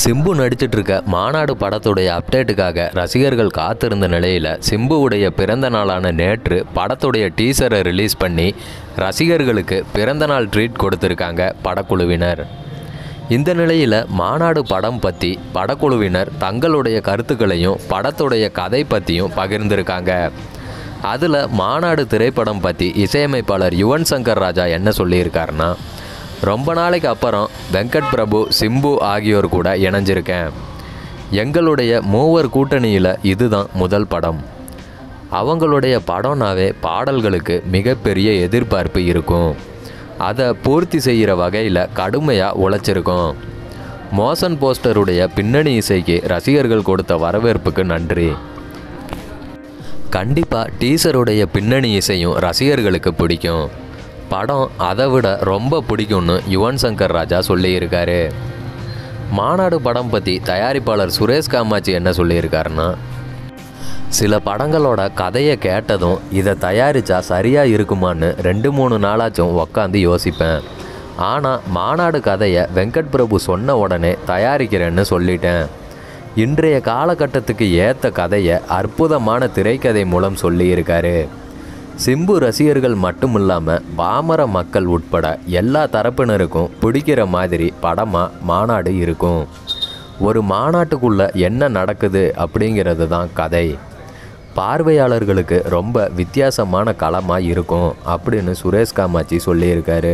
சிம்பு நடிச்சிட்டு இருக்க மாநாடு படத்துடைய அப்டேட்டுக்காக ரசிகர்கள் காத்திருந்த நிலையில் சிம்புவுடைய பிறந்த நாளான நேற்று படத்துடைய டீசரை ரிலீஸ் பண்ணி ரசிகர்களுக்கு பிறந்தநாள் ட்ரீட் கொடுத்துருக்காங்க படக்குழுவினர் இந்த நிலையில் மாநாடு படம் பற்றி படக்குழுவினர் தங்களுடைய கருத்துக்களையும் படத்துடைய கதை பற்றியும் பகிர்ந்திருக்காங்க அதில் மாநாடு திரைப்படம் பற்றி இசையமைப்பாளர் யுவன் சங்கர் ராஜா என்ன சொல்லியிருக்காருன்னா ரொம்ப நாளைக்கு அப்புறம் வெங்கட் பிரபு சிம்பு ஆகியோர் கூட இணைஞ்சிருக்கேன் எங்களுடைய மூவர் கூட்டணியில் இதுதான் முதல் படம் அவங்களுடைய படம்னாவே பாடல்களுக்கு மிகப்பெரிய எதிர்பார்ப்பு இருக்கும் அதை பூர்த்தி செய்கிற வகையில் கடுமையாக உழைச்சிருக்கோம் மோசன் போஸ்டருடைய பின்னணி இசைக்கு ரசிகர்கள் கொடுத்த வரவேற்புக்கு நன்றி கண்டிப்பாக டீசருடைய பின்னணி இசையும் ரசிகர்களுக்கு பிடிக்கும் படம் அதை விட ரொம்ப பிடிக்கும்னு யுவன் சங்கர் ராஜா சொல்லியிருக்காரு மாநாடு படம் பற்றி தயாரிப்பாளர் சுரேஷ் காமாட்சி என்ன சொல்லியிருக்காருன்னா சில படங்களோட கதையை கேட்டதும் இதை தயாரித்தா சரியாக இருக்குமான்னு ரெண்டு மூணு நாளாச்சும் உக்காந்து யோசிப்பேன் ஆனால் மாநாடு கதையை வெங்கட் பிரபு சொன்ன உடனே தயாரிக்கிறேன்னு சொல்லிட்டேன் இன்றைய காலகட்டத்துக்கு ஏற்ற கதையை அற்புதமான திரைக்கதை மூலம் சொல்லியிருக்காரு சிம்பு ரசிகர்கள் மட்டும் இல்லாமல் பாமர மக்கள் உட்பட எல்லா தரப்பினருக்கும் பிடிக்கிற மாதிரி படமாக மாநாடு இருக்கும் ஒரு மாநாட்டுக்குள்ளே என்ன நடக்குது அப்படிங்கிறது தான் கதை பார்வையாளர்களுக்கு ரொம்ப வித்தியாசமான களமாக இருக்கும் அப்படின்னு சுரேஷ் காமாட்சி சொல்லியிருக்காரு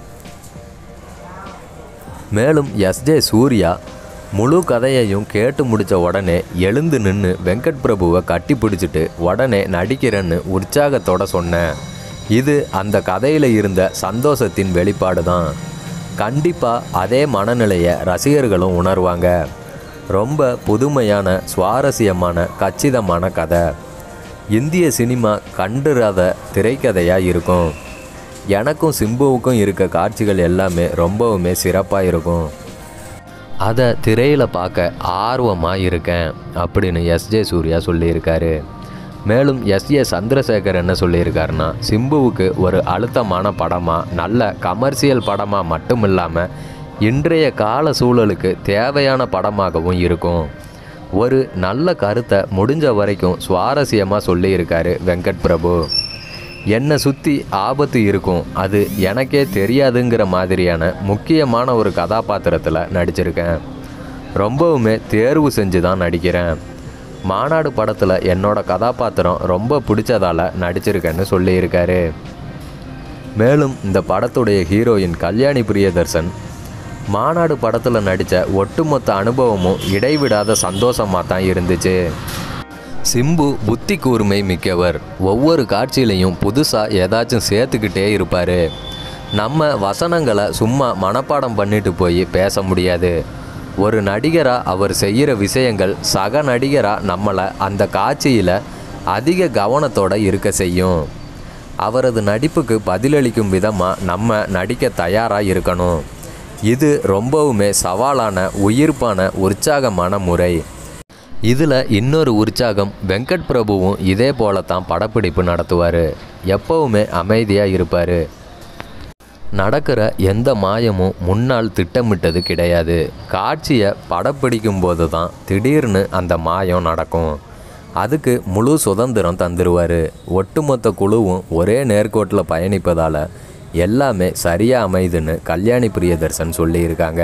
மேலும் எஸ்ஜே சூர்யா முழு கதையையும் கேட்டு முடித்த உடனே எழுந்து நின்று வெங்கட் பிரபுவை கட்டி பிடிச்சிட்டு உடனே நடிக்கிறேன்னு உற்சாகத்தோட சொன்னேன் இது அந்த கதையில் இருந்த சந்தோஷத்தின் வெளிப்பாடு தான் கண்டிப்பாக அதே மனநிலையை ரசிகர்களும் உணர்வாங்க ரொம்ப புதுமையான சுவாரஸ்யமான கச்சிதமான கதை இந்திய சினிமா கண்டுராத திரைக்கதையாக இருக்கும் எனக்கும் சிம்புவுக்கும் இருக்க காட்சிகள் எல்லாமே ரொம்பவுமே சிறப்பாக இருக்கும் அதை திரையில் பார்க்க ஆர்வமாக இருக்கேன் அப்படின்னு எஸ்ஜே சூர்யா சொல்லியிருக்காரு மேலும் எஸ்ஏ சந்திரசேகர் என்ன சொல்லியிருக்காருன்னா சிம்புவுக்கு ஒரு அழுத்தமான படமாக நல்ல கமர்ஷியல் படமாக மட்டும் இல்லாமல் இன்றைய கால சூழலுக்கு தேவையான படமாகவும் இருக்கும் ஒரு நல்ல கருத்தை முடிஞ்ச வரைக்கும் சுவாரஸ்யமாக சொல்லியிருக்காரு வெங்கட் பிரபு என்னை சுற்றி ஆபத்து இருக்கும் அது எனக்கே தெரியாதுங்கிற மாதிரியான முக்கியமான ஒரு கதாபாத்திரத்தில் நடிச்சிருக்கேன் ரொம்பவுமே தேர்வு செஞ்சு தான் நடிக்கிறேன் மாநாடு படத்தில் என்னோட கதாபாத்திரம் ரொம்ப பிடிச்சதால நடிச்சிருக்கேன்னு சொல்லியிருக்காரு மேலும் இந்த படத்துடைய ஹீரோயின் கல்யாணி பிரியதர்சன் மாநாடு படத்தில் நடித்த ஒட்டுமொத்த அனுபவமும் இடைவிடாத சந்தோஷமாக தான் இருந்துச்சு சிம்பு புத்தி கூர்மை மிக்கவர் ஒவ்வொரு காட்சியிலையும் புதுசாக ஏதாச்சும் சேர்த்துக்கிட்டே இருப்பார் நம்ம வசனங்களை சும்மா மனப்பாடம் பண்ணிட்டு போய் பேச முடியாது ஒரு நடிகராக அவர் செய்கிற விஷயங்கள் சக நடிகராக நம்மளை அந்த காட்சியில் அதிக கவனத்தோடு இருக்க செய்யும் அவரது நடிப்புக்கு பதிலளிக்கும் விதமாக நம்ம நடிக்க தயாராக இருக்கணும் இது ரொம்பவுமே சவாலான உயிர்ப்பான உற்சாகமான முறை இதில் இன்னொரு உற்சாகம் வெங்கட் பிரபுவும் இதே போல தான் படப்பிடிப்பு நடத்துவார் எப்பவுமே அமைதியாக இருப்பார் நடக்கிற எந்த மாயமும் முன்னால் திட்டமிட்டது கிடையாது காட்சியை படப்பிடிக்கும் போது தான் திடீர்னு அந்த மாயம் நடக்கும் அதுக்கு முழு சுதந்திரம் தந்துடுவார் ஒட்டுமொத்த குழுவும் ஒரே நேர்கோட்டில் பயணிப்பதால் எல்லாமே சரியாக அமைதுன்னு கல்யாணி பிரியதர்சன் சொல்லியிருக்காங்க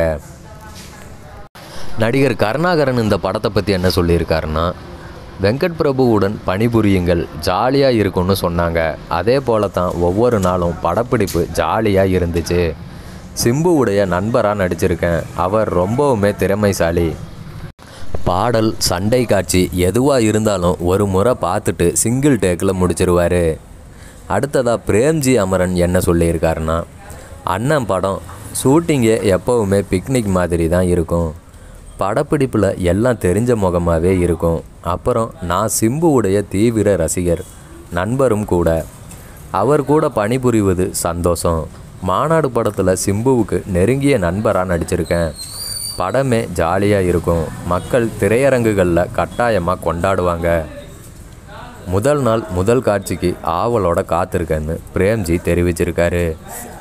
நடிகர் கருணாகரன் இந்த படத்தை பற்றி என்ன சொல்லியிருக்காருன்னா வெங்கட் பிரபுவுடன் பணிபுரியுங்கள் ஜாலியாக இருக்கும்னு சொன்னாங்க அதே போல தான் ஒவ்வொரு நாளும் படப்பிடிப்பு ஜாலியாக இருந்துச்சு சிம்புவுடைய நண்பராக நடிச்சிருக்கேன் அவர் ரொம்பவுமே திறமைசாலி பாடல் சண்டை காட்சி எதுவாக இருந்தாலும் ஒரு முறை பார்த்துட்டு சிங்கிள் டேக்கில் முடிச்சிருவார் அடுத்ததாக பிரேம்ஜி அமரன் என்ன சொல்லியிருக்காருன்னா அண்ணன் படம் ஷூட்டிங்கே எப்போவுமே பிக்னிக் மாதிரி தான் இருக்கும் படப்பிடிப்பில் எல்லாம் தெரிஞ்ச முகமாகவே இருக்கும் அப்புறம் நான் சிம்புவுடைய தீவிர ரசிகர் நண்பரும் கூட அவர் கூட பணிபுரிவது சந்தோஷம் மாநாடு படத்தில் சிம்புவுக்கு நெருங்கிய நண்பராக நடிச்சிருக்கேன் படமே ஜாலியாக இருக்கும் மக்கள் திரையரங்குகளில் கட்டாயமாக கொண்டாடுவாங்க முதல் நாள் முதல் காட்சிக்கு ஆவலோட காத்திருக்கேன்னு பிரேம்ஜி தெரிவிச்சிருக்காரு